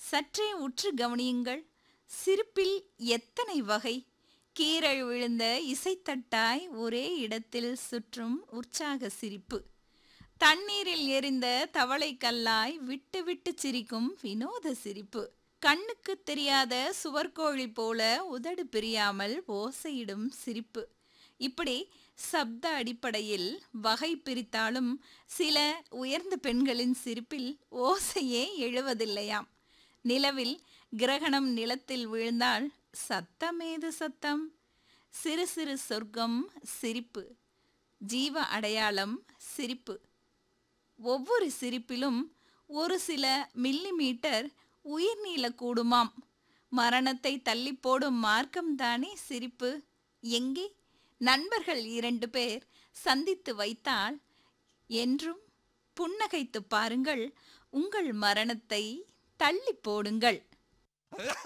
சற்றே உற்று கவனியுங்கள் சிரிப்பில் எத்தனை வகை கீரல் விழுந்த இசைத்தட்டாய் ஒரே இடத்தில் சுற்றும் உற்சாக சிரிப்பு தண்ணீரில் எரிந்த தவளை கல்லாய் விட்டு விட்டு சிரிக்கும் வினோத சிரிப்பு கண்ணுக்கு தெரியாத சுவர்கோழி போல உதடு பிரியாமல் ஓசையிடும் சிரிப்பு இப்படி சப்த அடிப்படையில் வகை பிரித்தாலும் சில உயர்ந்த பெண்களின் சிரிப்பில் ஓசையே எழுவதில்லையாம் நிலவில் கிரகணம் நிலத்தில் விழுந்தால் சத்தமேது சத்தம் சிறு சிறு சொர்க்கம் சிரிப்பு ஜீவ அடையாளம் சிரிப்பு ஒவ்வொரு சிரிப்பிலும் ஒரு சில மில்லிமீட்டர் உயிர் நீளக்கூடுமாம் மரணத்தை தள்ளி போடும் மார்க்கம்தானே சிரிப்பு எங்கே நண்பர்கள் இரண்டு பேர் சந்தித்து வைத்தால் என்றும் புன்னகைத்து பாருங்கள் உங்கள் மரணத்தை தள்ளி போடுங்கள்